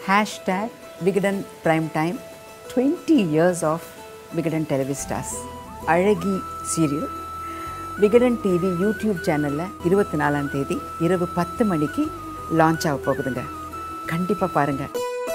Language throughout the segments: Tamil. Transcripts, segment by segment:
Hashtag Vikatan prime time twenty years of Vikatan Televistas அழகி சீரியல் விகடன் டிவி யூடியூப் சேனலில் இருபத்தி நாலாம் தேதி இரவு பத்து மணிக்கு லான்ச் ஆக போகுதுங்க கண்டிப்பாக பாருங்கள்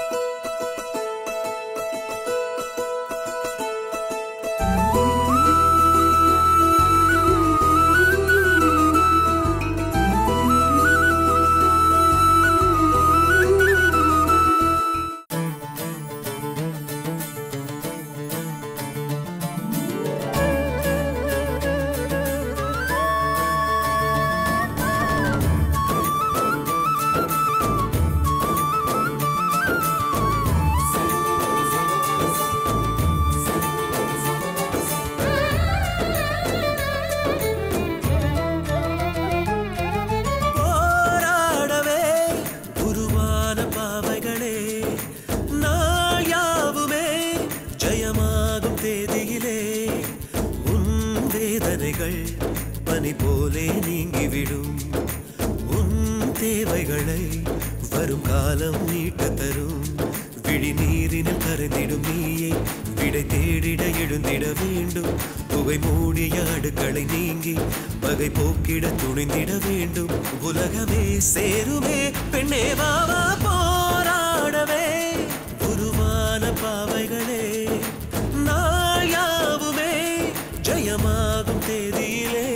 போராடவே உருவான பாவைகளே நாள் யாவுமே ஜெயமாகும் தேதியிலே உன் வேதனைகள் பனி போலே நீங்கிவிடும் உன் தேவைகளை வரும் காலம் நீட்ட தரும் விழி நீரினில் கரைந்திடும் நீயே விடை தேடிட எழுந்திட வேண்டும் புகை மூடிய அடுக்களை நீங்கி பகை போக்கிட துணிந்திட வேண்டும் உலகமே சேருமே பெண்ணே வாவா போராடவே உருவான பாவைகளே நாள் யாவுமே ஜெயமாகும் தேதியிலே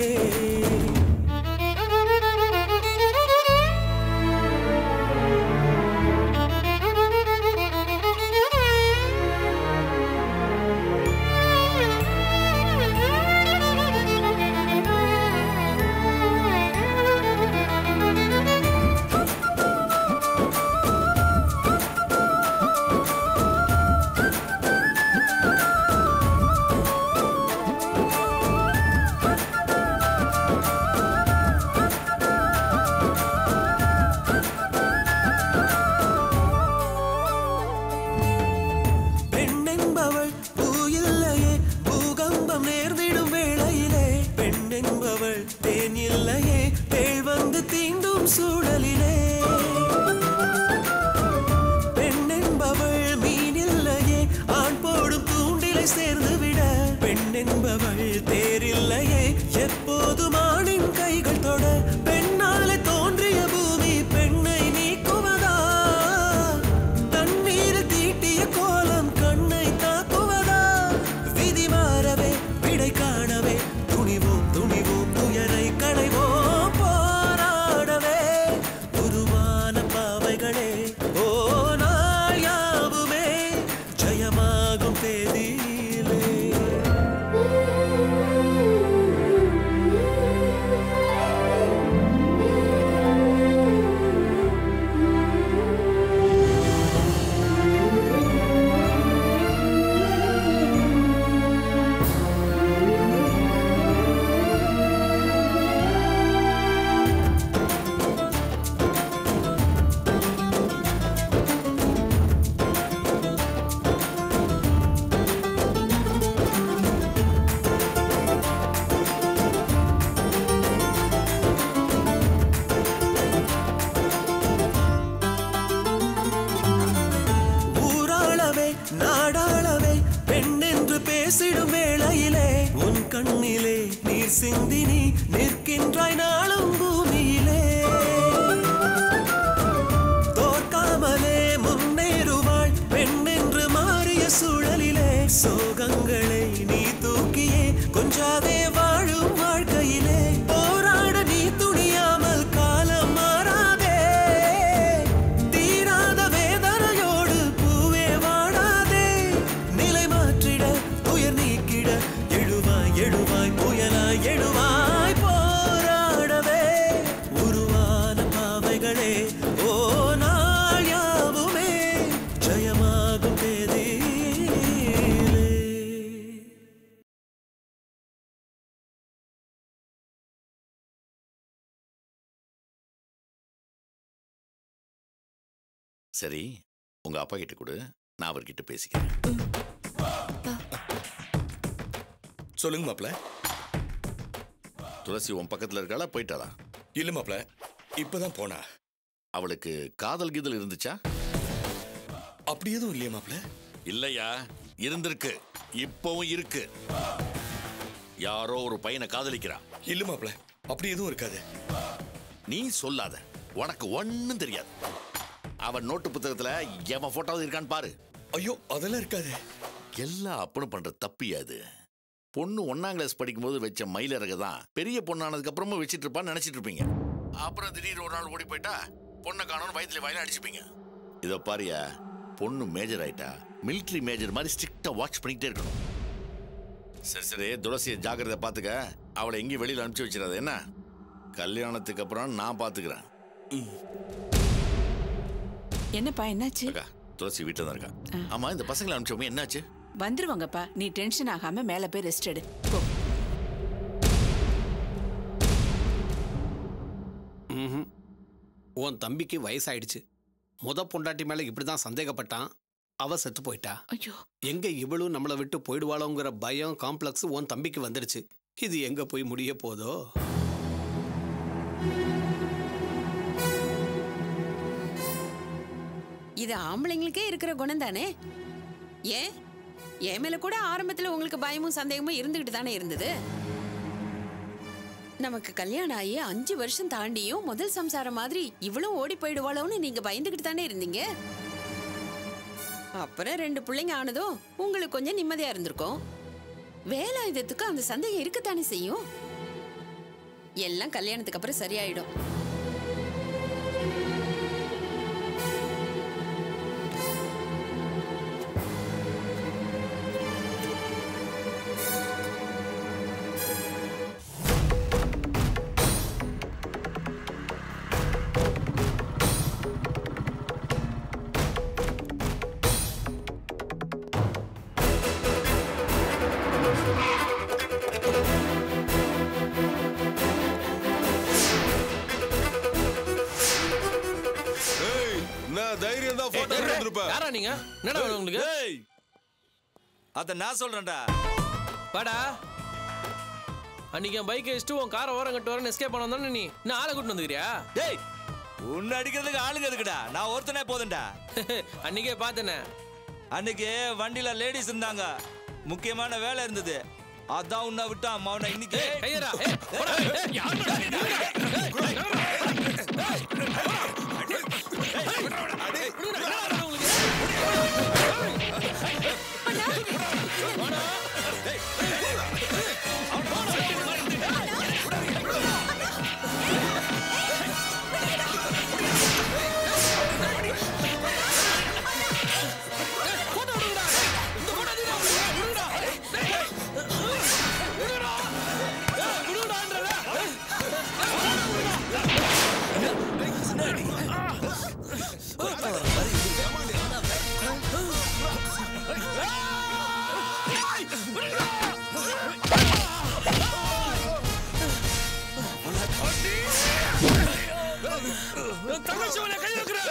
பெண்ணென்பவள் பூ இல்லையே பூகம்பம் நேர்ந்திடும் வேளையிலே பெண்ணென்பவள் தேன் இல்லையே தேள் வந்து தீண்டும் சூழலிலே பெண்ணென்பவள் மீன் இல்லையே ஆண் போடும் தூண்டிலை சேர்ந்து விட பெண்ணென்பவள் தேரில்லையே எப்போதும் ஆணின் கைகள் தொட பெண்ணாலே தோன்றிய பூமி பெண்ணை நீக்குவதா தண்ணீரில் தீட்டிய கோலம் கண்ணை தாக்குவதா விதி மாறவே விடை காணவே துணிவோம் துணிவோம் துயரை களைவோம் போராடவே உருவான பாவைகளே ஓ நாள் யாவுமே ஜெயமாகும் தேதியிலே ஊராளவே நாடாளவே பெண் என்று பேசிடும் வேளையிலே உன் கண்ணிலே நீர் சிந்தி நீ நிற்கின்றாய் நாளும் பூமியிலே தோற்காமலே முன்னேறுவாள் பெண் என்று மாறிய சூழலிலே சோகங்களை நீ தூக்கியே கொஞ்சாதே வாழும் வாழ்க்கையிலே போராட நீ துணியாமல் காலம் மாறாதே தீராத வேதனையோடு பூவே வாடாதே நிலை மாற்றிட துயர் நீக்கிட எழுவாய் எழுவாய் புயலாய் எழுவாய் போராடவே உருவான பாவைகளே ஓ நாள் யாவுமே ஜெயமாகும் தேதியிலே சரி உங்க அப்பா கிட்ட கொடு நான் அவர்கிட்ட பேசிக்கிறேன் சொல்லுங்க மாப்ள துளசி உன் பக்கத்துல இருக்காளா போயிட்டாளா இல்ல மாப்ள இப்பதான் போனா அவளுக்கு காதல் கீதல் இருந்துச்சா அப்படி எதுவும் இல்லையா மாப்ள இல்லையா இருந்திருக்கு இப்பவும் இருக்கு யாரோ ஒரு பையனை காதலிக்கிறான் இல்ல மாப்ள அப்படி எதுவும் இருக்காது நீ சொல்லாத உனக்கு ஒண்ணும் தெரியாது அவன் நோட்டு புத்தகத்துல எவன் போட்டோவது இருக்கான்னு பாரு ஐயோ அதெல்லாம் இருக்காது எல்லாம் அப்பனும் பண்ற தப்பியா அது பொண்ணு ஒன்னாம் கிளாஸ் படிக்கும்போது வச்ச மயிலிறகு தான் பெரிய பொண்ணானதுக்கு அப்புறமும் வச்சிட்டு இருப்பான்னு நினைச்சிட்டு இருப்பீங்க அப்புறம் திடீர்னு ஒரு நாள் ஓடி போயிட்டா பொண்ணை காணோன்னு வயிற்றுல வயல அடிச்சுப்பீங்க இதோ பாரியா பொண்ணு மேஜர் ஆயிட்டா மிலிட்ரி மேஜர் மாதிரி ஸ்ட்ரிக்டா வாட்ச் பண்ணிக்கிட்டே இருக்கணும் சரி சரி துளசியை ஜாக்கிரதை பார்த்துக்க அவளை எங்கேயும் வெளியில் அனுப்பிச்சு வச்சிடாத என்ன கல்யாணத்துக்கு அப்புறம் நான் பார்த்துக்கிறேன் என்னப்பா என்னாச்சு அக்கா துளசி வீட்டில் தான் இருக்கா ஆமா இந்த பசங்களை அனுப்பிச்சோமே என்னாச்சு வந்துருவாங்கப்பா நீ டென்ஷன் ஆகாம மேல போய் ரெஸ்ட் எடு போ ம்ஹும். உன் தம்பிக்கு வயசாயிடுச்சு முத பொண்டாட்டி மேல இப்படிதான் சந்தேகப்பட்டான் அவ செத்து போயிட்டா ஐயோ எங்க இவளும் நம்மளை விட்டு போயிடுவாளோங்கிற பயம் காம்ப்ளெக்ஸ் உன் தம்பிக்கு வந்துடுச்சு இது எங்க போய் முடிய போதோ இது ஆம்பளைங்களுக்கே இருக்கிற குணம் தானே ஏன் என் மேல கூட ஆரம்பத்துல உங்களுக்கு பயமும் சந்தேகமும் இருந்துகிட்டு தானே இருந்தது நமக்கு கல்யாணம் ஆகி அஞ்சு வருஷம் தாண்டியும் முதல் சம்சாரம் மாதிரி இவ்வளவு ஓடி போயிடுவாளோன்னு நீங்க பயந்துகிட்டு தானே இருந்தீங்க அப்புறம் ரெண்டு பிள்ளைங்க ஆனதும் உங்களுக்கு கொஞ்சம் நிம்மதியா இருந்திருக்கும் வேலாயுதத்துக்கு அந்த சந்தேகம் இருக்கத்தானே செய்யும் எல்லாம் கல்யாணத்துக்கு அப்புறம் சரியாயிடும் என்ன தைரியம் தான் போட்டோ எடுத்துருப்ப யாரா நீங்க என்னடா வேணும் உங்களுக்கு ஏய் அத நான் சொல்றேன்டா வாடா அன்னைக்கு என் பைக்கை வச்சுட்டு உன் காரை ஓரம் கட்டு வரேன் எஸ்கேப் பண்ண தானே நீ நான் ஆளை கூட்டு வந்துக்கிறியா டேய் உன்னை அடிக்கிறதுக்கு ஆளுங்க இருக்குடா நான் ஒருத்தனே போதும்டா அன்னைக்கே பார்த்தேனே அன்னைக்கு வண்டியில லேடிஸ் இருந்தாங்க முக்கியமான வேலை இருந்தது அதான் உன்னை விட்டா அவனை இன்னைக்கு ஏய், கையடா, ஏய், போடா, ஏய், யாருடா நீ? ஏய், விடுங்கடா, என்னடா உங்களுக்கு? போட்டோ விடுங்கடா. இந்த போட்டோ எடுத்துடா, விடுங்கடா. ஏய், விடுங்கடா. ஏய், விடுங்கடான்றல. தங்கச்சி உன்னை கை வைக்கிறேன்.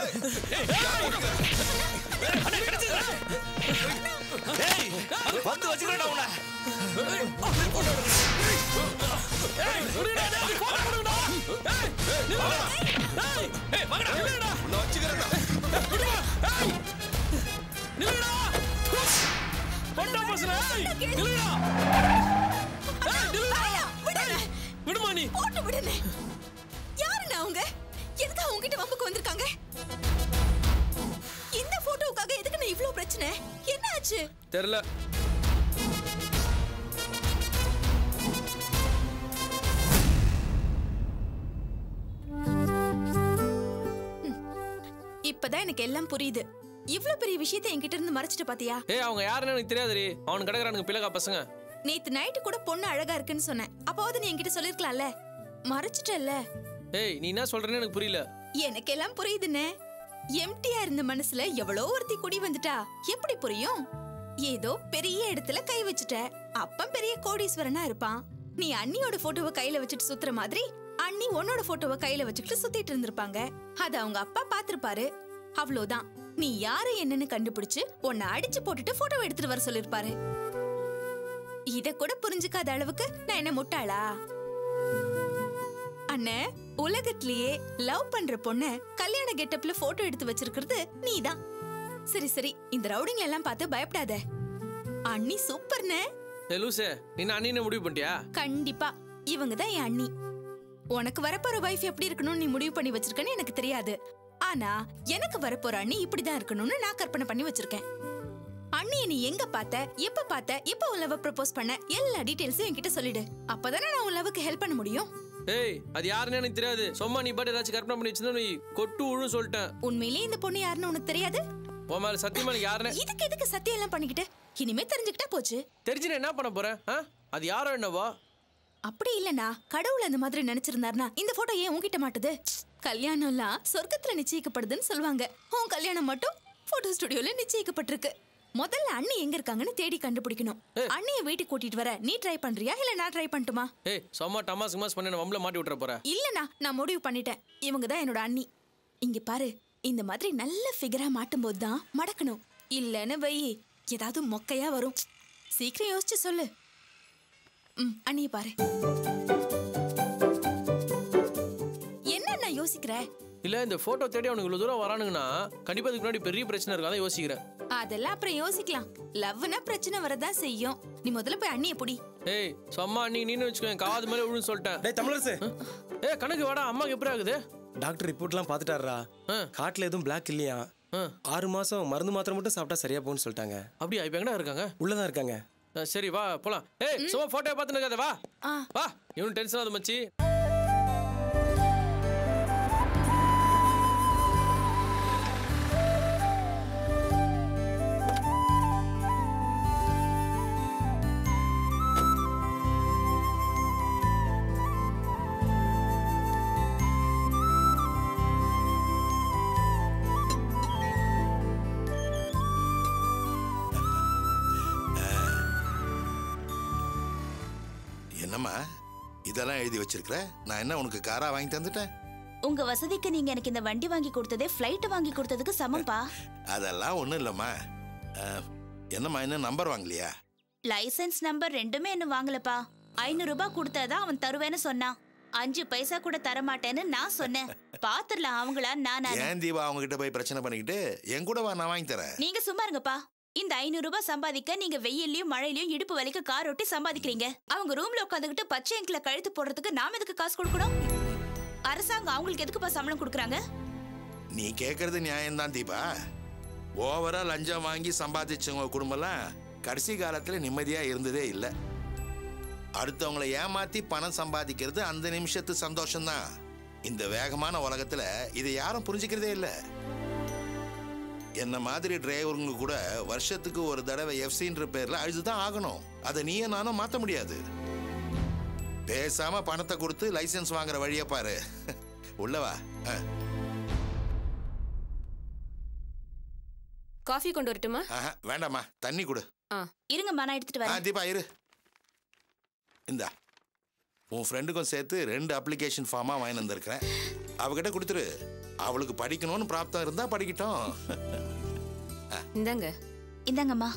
ஏய் வந்து வச்சுக்கிறேன்டா உன்னை ஏய், விடுங்கடா, டேய், போட்டோ விடுங்கடா. ஏய், நில்லுடா. ஏய், ஏய், வாங்கடா, நில்லுடா. நான் வச்சுக்கிறேன்டா நில்லுடா. ஏய், நில்லுடா. பொண்டா பசங்க, ஏய், நில்லுடா. ஏய், நில்லுடா. ஏய், விடுமா நீ போட்டு விடுனே யாருண்ணா அவங்க எதுக்கு அவங்க கிட்ட வம்புக்கு வந்திருக்காங்க இந்த போட்டோவுக்காக எதுக்கு நான் இவ்ளோ பிரச்சனை என்ன ஆச்சு தெரியல இப்பதான் எனக்கு எல்லாம் புரியுது இவ்ளோ பெரிய விஷயத்தை என்கிட்ட இருந்து மறைச்சிட்டு பாத்தியா ஏய் அவங்க யாருன்னு எனக்கு தெரியாதுடி அவனுக்கு கிடக்குறானுங்க பிள்ளைக்கா பசங்க நேத்து நைட்டு கூட பொண்ணு அழகா இருக்குன்னு சொன்னேன் அப்பாவது நீ என்கிட்ட சொல்லிருக்கலாம்ல மறைச்சிட்டல்ல ஏய் நீ என்ன சொல்றேன்னு எனக்கு புரியல எனக்கு எல்லாம் புரியுதுண்ணே எம்டியா இருந்த மனசுல எவ்வளோ ஒருத்தி குடி வந்துட்டா எப்படி புரியும் ஏதோ பெரிய இடத்துல கை வச்சுட்ட அப்பன் பெரிய கோடீஸ்வரனா இருப்பான் நீ அண்ணியோட போட்டோவை கையில வச்சுட்டு சுத்துற மாதிரி அண்ணி உன்னோட போட்டோவை கையில வச்சுக்கிட்டு சுத்திட்டு இருந்திருப்பாங்க அத அவங்க அப்பா பாத்திருப்பாரு அவ்வளவுதான் நீ யாரு என்னன்னு கண்டுபிடிச்சு உன்னை அடிச்சு போட்டுட்டு போட்டோ எடுத்துட்டு வர சொல்லிருப்பாரு இத கூட புரிஞ்சுக்காத அளவுக்கு நான் என்ன முட்டாளா அண்ணே உலகத்திலேயே லவ் பண்ற பொண்ண கல்யாண கெட்டப்ல போட்டோ எடுத்து வச்சிருக்கிறது நீதான் சரி சரி இந்த ரவுடிங்க எல்லாம் பார்த்து பயப்படாத அண்ணி சூப்பர்னே ஏ லூசே நீ அண்ணின்னு முடிவு பண்ணிட்டியா கண்டிப்பா இவங்க தான் என் அண்ணி உனக்கு வரப்போற வைஃப் எப்படி இருக்கணும்னு நீ முடிவு பண்ணி வச்சிருக்கன்னு எனக்கு தெரியாது ஆனா எனக்கு வரப்போற அண்ணி இப்படிதான் இருக்கணும்னு நான் கற்பனை பண்ணி வச்சிருக்கேன் அண்ணிய நீ எங்க பார்த்த எப்ப பார்த்த எப்ப உன் லவ் ப்ரப்போஸ் பண்ண எல்லா டீடைல்ஸும் என்கிட்ட சொல்லிடு அப்பதானே நான் உன் லவ்வுக்கு ஹெல்ப் பண்ண முடியும் ஏய் அது யாருன்னு எனக்கு தெரியாது சும்மா நீ பாட்டு ஏதாச்சும் கற்பனை பண்ணி வச்சிருந்தா நீ கொட்டு உழுன்னு சொல்லிட்டேன் உண்மையிலேயே இந்த பொண்ணு யாருன்னு உனக்கு தெரியாது உன் மேல சத்தியமா எனக்கு யாருன்னு இதுக்கு எதுக்கு சத்தியம் எல்லாம் பண்ணிக்கிட்டு இனிமே தெரிஞ்சுக்கிட்டா போச்சு தெரிஞ்சு நான் என்ன பண்ண போறேன் ஆ? அது யாரோ என்னவோ அப்படி இல்லனா கடவுள் அந்த மாதிரி நினைச்சிருந்தாருனா இந்த போட்டோ ஏன் உன்கிட்ட மாட்டுது கல்யாணம்லாம் சொர்க்கத்துல நிச்சயிக்கப்படுதுன்னு சொல்லுவாங்க உன் கல்யாணம் மட்டும் போட்டோ ஸ்டுடியோல நிச்சயிக்கப்பட்டிருக்கு முதல்ல அண்ணி எங்க இருக்காங்கன்னு தேடி கண்டுபிடிக்கணும் அண்ணிய வீட்டுக்கு கூட்டிட்டு வர நீ ட்ரை பண்றியா இல்ல நான் ட்ரை பண்ணட்டுமா ஏய் சும்மா டமாஸ் கிமாஸ் பண்ணி நான் வம்பல மாட்டி விட்டுற போற இல்லனா நான் முடிவு பண்ணிட்டேன் இவங்க தான் என்னோட அண்ணி இங்க பாரு இந்த மாதிரி நல்ல ஃபிகரா மாட்டும் போது தான் மடக்கணும் இல்லன்னு வை ஏதாவது மொக்கையா வரும் சீக்கிரம் யோசிச்சு சொல்லு ம் அண்ணிய பாரு என்ன நான் யோசிக்கிற இல்ல இந்த போட்டோ தேடி அவனுக்கு இவ்வளவு தூரம் வரானுங்கன்னா கண்டிப்பா இதுக்கு முன்னாடி பெரிய பிரச்சனை இருக்கும் அதான் யோசிக்கிறேன் அதெல்லாம் அப்புறம் யோசிக்கலாம் லவ்னா பிரச்சனை வரதான் செய்யும் நீ முதல்ல போய் அண்ணிய புடி ஏய் சும்மா நீ நீனு வச்சுக்கோ என் காது மேல விழுன்னு சொல்லிட்டேன் டேய் தமிழரசு ஏ கணக்கு வாடா அம்மாக்கு எப்படி ஆகுது டாக்டர் ரிப்போர்ட்லாம் பார்த்துட்டாரா காட்டுல எதுவும் பிளாக் இல்லையா ஆறு மாசம் மருந்து மாத்திரை மட்டும் சாப்பிட்டா சரியா போகும்னு சொல்லிட்டாங்க அப்படியா இப்ப எங்கடா இருக்காங்க உள்ளதான் இருக்காங்க அஹ் சரி வா போலாம் ஏய் சும்மா போட்டோ பார்த்துன்னு இருக்காத வா ஆ. வா இவனு டென்ஷன் ஆகுது மச்சி என்னம்மா இதெல்லாம் எழுதி வச்சிருக்கிற நான் என்ன உனக்கு காரா வாங்கி தந்துட்டேன் உங்க வசதிக்கு நீங்க எனக்கு இந்த வண்டி வாங்கி கொடுத்ததே ஃப்ளைட் வாங்கி கொடுத்ததுக்கு சமம்பா அதெல்லாம் ஒன்றும் இல்லைம்மா அஹ், என்னம்மா என்ன நம்பர் வாங்கலையா லைசென்ஸ் நம்பர் ரெண்டுமே இன்னும் வாங்கலப்பா ஐநூறு ரூபாய் கொடுத்தாதான் அவன் தருவேன்னு சொன்னான் அஞ்சு பைசா கூட தர மாட்டேன்னு நான் சொன்னேன் பாத்துரலாம் அவங்களா நானா ஏன் தீபா அவங்க கிட்ட போய் பிரச்சனை பண்ணிக்கிட்டு என் கூட வா நான் வாங்கி தரேன் நீங்க சும்மா இருங்கப்பா இந்த ஐநூறு ரூபாய் சம்பாதிக்க நீங்க வெயில்லயும் மழையிலயும் இடுப்பு வலிக்க கார் ஓட்டி சம்பாதிக்கிறீங்க அவங்க ரூம்ல உட்காந்துக்கிட்டு பச்சை எங்களை கழுத்து போடுறதுக்கு நாம எதுக்கு காசு கொடுக்கணும் அரசாங்கம் அவங்களுக்கு எதுக்குப்பா சம்பளம் கொடுக்குறாங்க நீ கேட்கறது நியாயம்தான் தீபா ஓவரா லஞ்சம் வாங்கி சம்பாதிச்சவங்க குடும்பம்லாம் கடைசி காலத்துல நிம்மதியா இருந்ததே இல்லை அடுத்தவங்களை ஏமாத்தி பணம் சம்பாதிக்கிறது அந்த நிமிஷத்து சந்தோஷம்தான் இந்த வேகமான உலகத்துல இதை யாரும் புரிஞ்சுக்கிறதே இல்லை என்ன மாதிரி டிரைவருங்க கூட வருஷத்துக்கு ஒரு தடவை எஃப்சின்ற பேர்ல அழுதுதான் ஆகணும் அதை நீயே நானும் மாத்த முடியாது பேசாம பணத்தை கொடுத்து லைசென்ஸ் வாங்குற வழியை பாரு உள்ளவா ஆ காஃபி கொண்டு வரட்டுமா ஆஹா, வேண்டாம்மா தண்ணி கொடு இருங்கம்மா நான் எடுத்துட்டு ஆ வரேன் தீபா இரு இந்தா உன் ஃப்ரெண்டுக்கும் சேர்த்து ரெண்டு அப்ளிகேஷன் ஃபார்மாக வாங்கி வந்திருக்கிறேன் அவகிட்ட கொடுத்துரு அவளுக்கு படிக்கணும்னு பிராப்தம் இருந்தா படிக்கட்டும் இந்தாங்க இந்தாங்கம்மா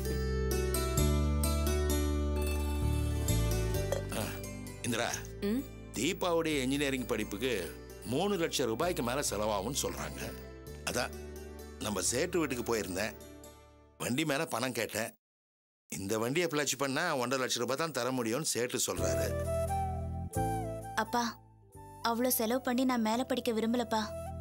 இந்திரா தீபாவுடைய இன்ஜினியரிங் படிப்புக்கு மூணு லட்சம் ரூபாய்க்கு மேலே செலவாகும்னு சொல்கிறாங்க அதான் நம்ம சேட்டு வீட்டுக்கு போயிருந்தேன் வண்டி மேலே பணம் கேட்டேன் இந்த வண்டியை பிளாச்சு பண்ணால் ஒன்றரை லட்சம் ரூபாய் தான் தர முடியும்னு சேட்டு சொல்கிறாரு அப்பா அவ்வளோ செலவு பண்ணி நான் மேலே படிக்க விரும்பலப்பா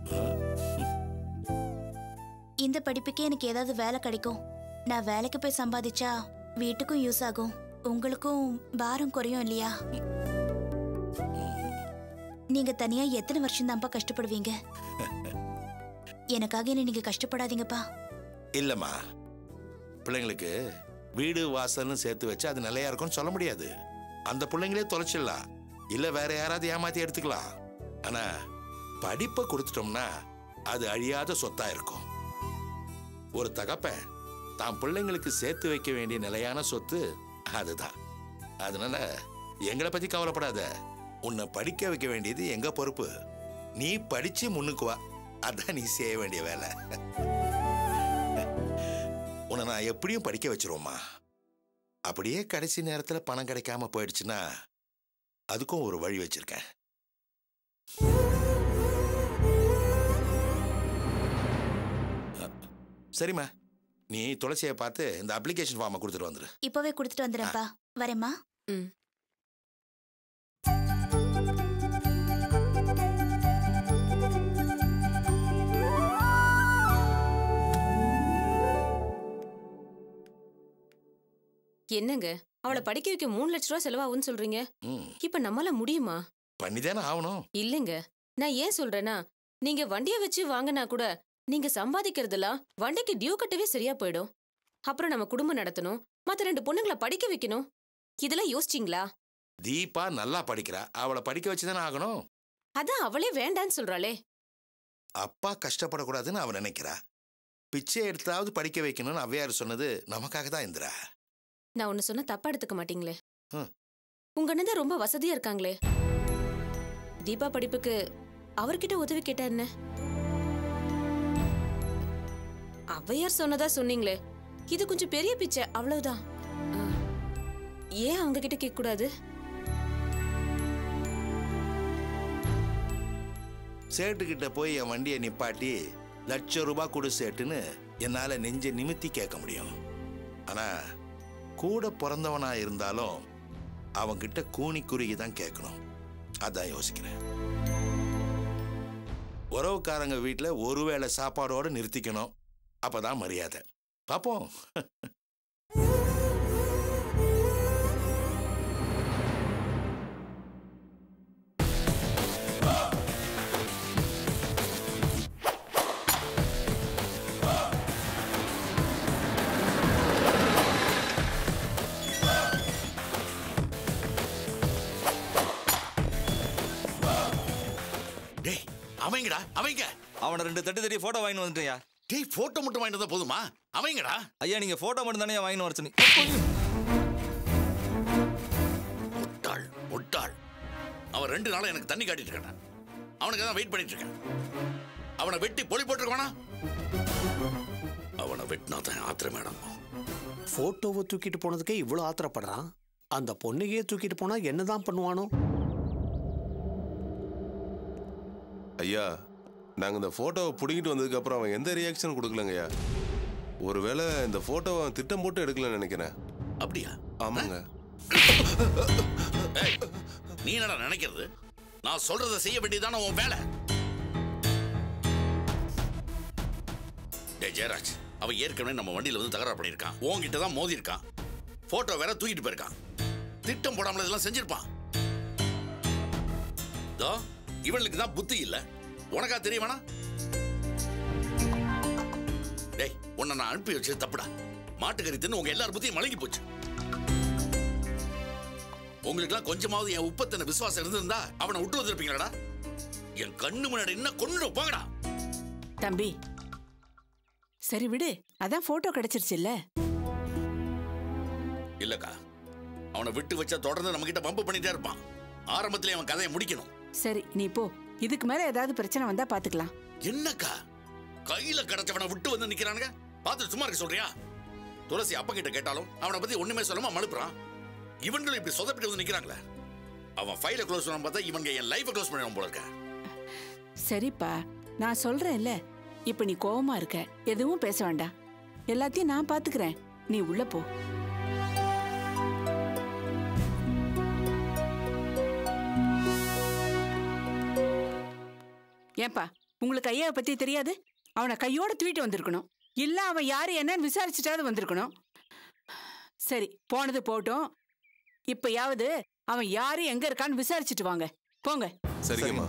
இந்த படிப்புக்கே எனக்கு ஏதாவது வேலை கிடைக்கும் நான் வேலைக்கு போய் சம்பாதிச்சா வீட்டுக்கும் யூஸ் ஆகும் உங்களுக்கும் பாரம் குறையும் இல்லையா நீங்க தனியா எத்தனை வருஷம் தான்ப்பா கஷ்டப்படுவீங்க எனக்காக என்ன நீங்க கஷ்டப்படாதீங்கப்பா இல்லைம்மா பிள்ளைங்களுக்கு வீடு வாசல்னு சேர்த்து வச்சு அது நிலையா இருக்கும்னு சொல்ல முடியாது அந்த பிள்ளைங்களே தொலைச்சிடலாம் இல்லை வேற யாராவது ஏமாத்தி எடுத்துக்கலாம் ஆனா படிப்பை கொடுத்துட்டோம்னா அது அழியாத சொத்தா இருக்கும் ஒரு தகப்பன் தான் பிள்ளைங்களுக்கு சேர்த்து வைக்க வேண்டிய நிலையான சொத்து அதுதான் அதனால எங்களை பத்தி கவலைப்படாத உன்னை படிக்க வைக்க வேண்டியது எங்க பொறுப்பு நீ படிச்சு முன்னுக்கு வா அதான் நீ செய்ய வேண்டிய வேலை உன்னை நான் எப்படியும் படிக்க வச்சிருவோம்மா அப்படியே கடைசி நேரத்தில் பணம் கிடைக்காம போயிடுச்சுன்னா அதுக்கும் ஒரு வழி வச்சிருக்கேன் சரிம்மா நீ துளசியை பார்த்து இந்த அப்ளிகேஷன் ஃபார்மை கொடுத்துட்டு வந்துரு இப்பவே கொடுத்துட்டு வந்துடுறேன்ப்பா வரேம்மா ம் என்னங்க அவளை படிக்க வைக்க மூணு லட்ச ரூபா செலவாகும்னு சொல்றீங்க ம் இப்ப நம்மளால முடியுமா பண்ணிதானே ஆகணும் இல்லைங்க நான் ஏன் சொல்றேன்னா நீங்க வண்டியை வச்சு வாங்கினா கூட நீங்க சம்பாதிக்கிறதெல்லாம் வண்டிக்கு டியூ கட்டவே சரியா போயிடும் அப்புறம் நம்ம குடும்பம் நடத்தணும் மத்த ரெண்டு பொண்ணுங்களை படிக்க வைக்கணும் இதெல்லாம் யோசிச்சிங்களா தீபா நல்லா படிக்கிறா அவளை படிக்க வச்சு தானே ஆகணும் அதான் அவளே வேண்டான்னு சொல்றாளே அப்பா கஷ்டப்படக்கூடாதுன்னு அவன் நினைக்கிறா பிச்சை எடுத்தாவது படிக்க வைக்கணும்னு அவ்வையார் சொன்னது நமக்காக தான் இந்திரா நான் ஒன்னு சொன்னா தப்பா எடுத்துக்க மாட்டீங்களே ம். உங்க அண்ணன் தான் ரொம்ப வசதியா இருக்காங்களே தீபா படிப்புக்கு அவர்கிட்ட உதவி கேட்டா என்ன ஔவையார் சொன்னதா சொன்னீங்களே இது கொஞ்சம் பெரிய பிச்சை அவ்வளவுதான் ஆ. ஏன் அவங்க கிட்ட கேட்க கூடாது சேட்டுக்கிட்ட போய் என் வண்டியை நிப்பாட்டி லட்சம் ரூபாய் கொடு சேட்டுன்னு என்னால நெஞ்ச நிமித்தி கேட்க முடியும் ஆனா கூட பிறந்தவனா இருந்தாலும் அவன்கிட்ட கூனி குறுகி தான் கேட்கணும் அதான் யோசிக்கிறேன் உறவுக்காரங்க வீட்டில் ஒருவேளை சாப்பாடோட நிறுத்திக்கணும் அப்பதான் மரியாதை பார்ப்போம் டேய் அவங்கடா அவங்க அவனை ரெண்டு தட்டு தட்டி போட்டோ வாங்கிட்டு வந்துட்டியா டேய் போட்டோ மட்டும் வாங்கிட்டு வந்தா போதுமா அவங்கடா ஐயா நீங்க போட்டோ மட்டும் தானே வாங்கிட்டு வர சொன்னீங்க முட்டாள் முட்டாள் அவன் ரெண்டு நாளா எனக்கு தண்ணி காட்டிட்டு இருக்கான் அவனுக்கு தான் வெயிட் பண்ணிட்டு இருக்கேன் அவனை வெட்டி பொலி போட்டிருக்கானா அவனை வெட்டினா தான் ஆத்திரம் மேடம் போட்டோவை தூக்கிட்டு போனதுக்கே இவ்வளோ ஆத்திரப்படுறான் அந்த பொண்ணையே தூக்கிட்டு போனா என்னதான் பண்ணுவானோ ஐயா நாங்க இந்த போட்டோவை பிடிங்கிட்டு வந்ததுக்கு அப்புறம் அவன் எந்த ரியாக்ஷன் கொடுக்கலங்கய்யா ஒருவேளை இந்த போட்டோவை அவன் திட்டம் போட்டு எடுக்கலன்னு நினைக்கிறேன் அப்படியா ஆமாங்க ஏய், நீ என்னடா நினைக்கிறது நான் சொல்றதை செய்ய வேண்டியதான உன் வேலை டேய் ஜெயராஜ் அவன் ஏற்கனவே நம்ம வண்டியில வந்து தகராறு பண்ணியிருக்கான் உன்கிட்ட தான் மோதி இருக்கான் போட்டோ வேற தூக்கிட்டு போயிருக்கான் திட்டம் போடாமல் இதெல்லாம் செஞ்சிருப்பான் தோ இவனுக்கு தான் புத்தி இல்ல உனக்கா தெரியுமாண்ணா டேய் உன்னை நான் அனுப்பி வச்சது தப்புடா மாட்டுக்கறி தின்னு உங்க எல்லார் புத்தியும் மலங்கி போச்சு உங்களுக்குலாம் கொஞ்சமாவது என் உப்பத்தன விசுவாசம் இருந்திருந்தா அவனை விட்டு வந்திருப்பீங்களாடா என் கண்ணு முன்னாடி என்ன கொண்டு போங்கடா தம்பி சரி விடு அதான் போட்டோ கிடைச்சிருச்சுல்ல இல்லக்கா அவனை விட்டு வச்சா தொடர்ந்து நம்ம கிட்ட பம்பு பண்ணிட்டே இருப்பான் ஆரம்பத்திலே அவன் கதையை முடிக்கணும் சரி நீ போ இதுக்கு மேல ஏதாவது பிரச்சனை வந்தா பாத்துக்கலாம் என்னக்கா கையில கிடைச்சவனை விட்டு வந்து நிக்கிறானுங்க பார்த்துட்டு சும்மா இருக்க சொல்றியா துளசி அப்பா கிட்ட கேட்டாலும் அவனை பத்தி ஒண்ணுமே சொல்லாம மழுப்புறான் இவங்களும் இப்படி சொதப்பிட்டு வந்து நிக்கிறாங்களே அவன் ஃபைலை க்ளோஸ் பண்ண பார்த்தா இவங்க என் லைஃபை க்ளோஸ் பண்ணிடுவான் போல இருக்க சரிப்பா நான் சொல்றேன்ல இப்ப நீ கோவமா இருக்க எதுவும் பேச வேண்டாம் எல்லாத்தையும் நான் பாத்துக்கிறேன் நீ உள்ள போ ஏன்பா உங்களுக்கு ஐயாவை பத்தி தெரியாது அவனை கையோட தூக்கிட்டு வந்திருக்கணும் இல்ல அவன் யாரு என்னன்னு விசாரிச்சுட்டாவது வந்திருக்கணும் சரி போனது போட்டும் இப்பயாவது அவன் யாரு எங்க இருக்கான்னு விசாரிச்சுட்டு வாங்க போங்க சரிங்கம்மா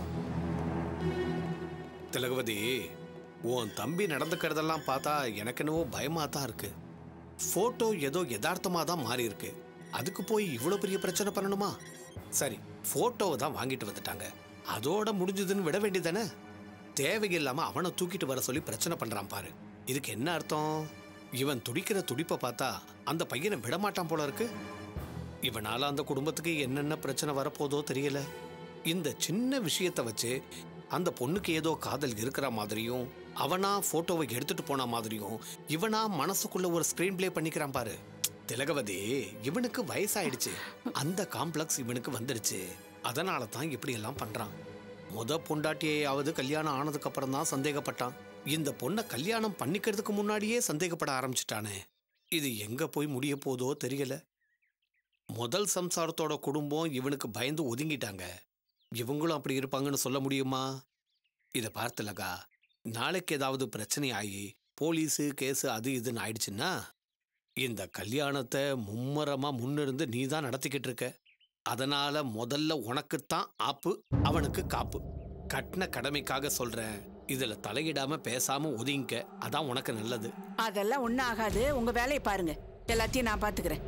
திலகவதி உன் தம்பி நடந்துக்கிறதெல்லாம் பார்த்தா எனக்கு என்னவோ பயமா தான் இருக்கு போட்டோ ஏதோ யதார்த்தமா தான் மாறி இருக்கு அதுக்கு போய் இவ்வளோ பெரிய பிரச்சனை பண்ணணுமா சரி போட்டோவை தான் வாங்கிட்டு வந்துட்டாங்க அதோட முடிஞ்சதுன்னு விட வேண்டியதானே தேவையில்லாம அவனை தூக்கிட்டு வர சொல்லி பிரச்சனை பண்றான் பாரு இதுக்கு என்ன அர்த்தம் இவன் துடிக்கிற துடிப்பை பார்த்தா அந்த பையனை விடமாட்டான் போல இருக்கு இவனால அந்த குடும்பத்துக்கு என்னென்ன பிரச்சனை வரப்போதோ தெரியல இந்த சின்ன விஷயத்தை வச்சு அந்த பொண்ணுக்கு ஏதோ காதல் இருக்கிற மாதிரியும் அவனா போட்டோவை எடுத்துட்டு போன மாதிரியும் இவனா மனசுக்குள்ள ஒரு ஸ்கிரீன் ப்ளே பண்ணிக்கிறான் பாரு திலகவதி இவனுக்கு வயசாயிடுச்சு அந்த காம்ப்ளெக்ஸ் இவனுக்கு வந்துடுச்சு அதனால தான் இப்படி எல்லாம் பண்றான் முத பொண்டாட்டியாவது கல்யாணம் ஆனதுக்கு அப்புறம் தான் சந்தேகப்பட்டான் இந்த பொண்ணை கல்யாணம் பண்ணிக்கிறதுக்கு முன்னாடியே சந்தேகப்பட ஆரம்பிச்சிட்டானே இது எங்க போய் முடிய போதோ தெரியல முதல் சம்சாரத்தோட குடும்பம் இவனுக்கு பயந்து ஒதுங்கிட்டாங்க இவங்களும் அப்படி இருப்பாங்கன்னு சொல்ல முடியுமா இதை பார்த்தலகா நாளைக்கு ஏதாவது பிரச்சனை ஆகி போலீஸு கேஸு அது இதுன்னு ஆயிடுச்சுன்னா இந்த கல்யாணத்தை மும்மரமா முன்னிருந்து நீ தான் நடத்திக்கிட்டு இருக்க அதனால முதல்ல உனக்குத்தான் ஆப்பு அவனுக்கு காப்பு கட்டின கடமைக்காக சொல்றேன் இதுல தலையிடாம பேசாம ஒதுங்கிக்க அதான் உனக்கு நல்லது அதெல்லாம் ஒன்றும் ஆகாது உங்க வேலையை பாருங்க எல்லாத்தையும் நான் பாத்துக்கிறேன்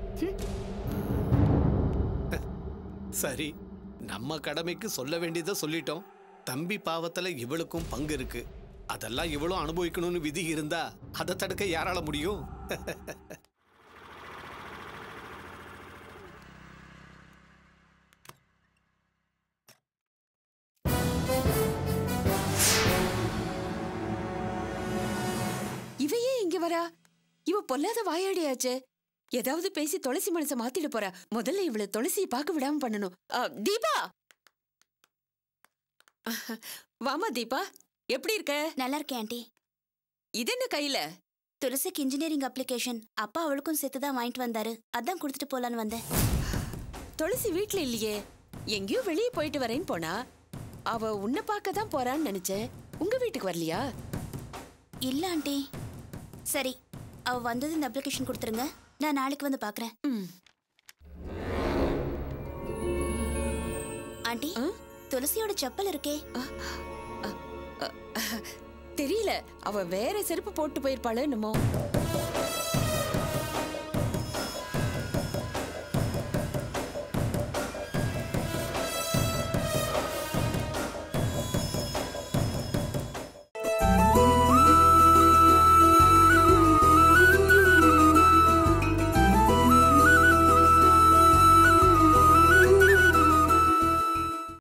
சரி நம்ம கடமைக்கு சொல்ல வேண்டியதை சொல்லிட்டோம் தம்பி பாவத்துல இவளுக்கும் பங்கு இருக்கு அதெல்லாம் இவளும் அனுபவிக்கணும்னு விதி இருந்தா அதை தடுக்க யாரால முடியும் இவ ஏன் இங்க வரா இவ பொல்லாத வாயாடியாச்சே ஏதாவது பேசி துளசி மனச மாத்திட போறா முதல்ல இவள துளசியை பார்க்க விடாம பண்ணணும் அ, தீபா வாமா தீபா எப்படி இருக்க நல்லா இருக்கேன் ஆண்டி இது என்ன கையில துளசிக்கு இன்ஜினியரிங் அப்ளிகேஷன் அப்பா அவளுக்கும் சேர்த்து தான் வாங்கிட்டு வந்தாரு அதான் கொடுத்துட்டு போலான்னு வந்தேன் துளசி வீட்ல இல்லையே எங்கேயோ வெளியே போயிட்டு வரேன்னு போனா அவ உன்னை பார்க்க தான் போறான்னு நினைச்சேன் உங்க வீட்டுக்கு வரலையா இல்ல ஆண்டி சரி அவ வந்தது இந்த அப்ளிகேஷன் கொடுத்துருங்க நான் நாளைக்கு வந்து பாக்குறேன் ஆண்டி துளசியோட செப்பல் இருக்கே தெரியல அவ வேற செருப்பு போட்டு போயிருப்பாளோ என்னமோ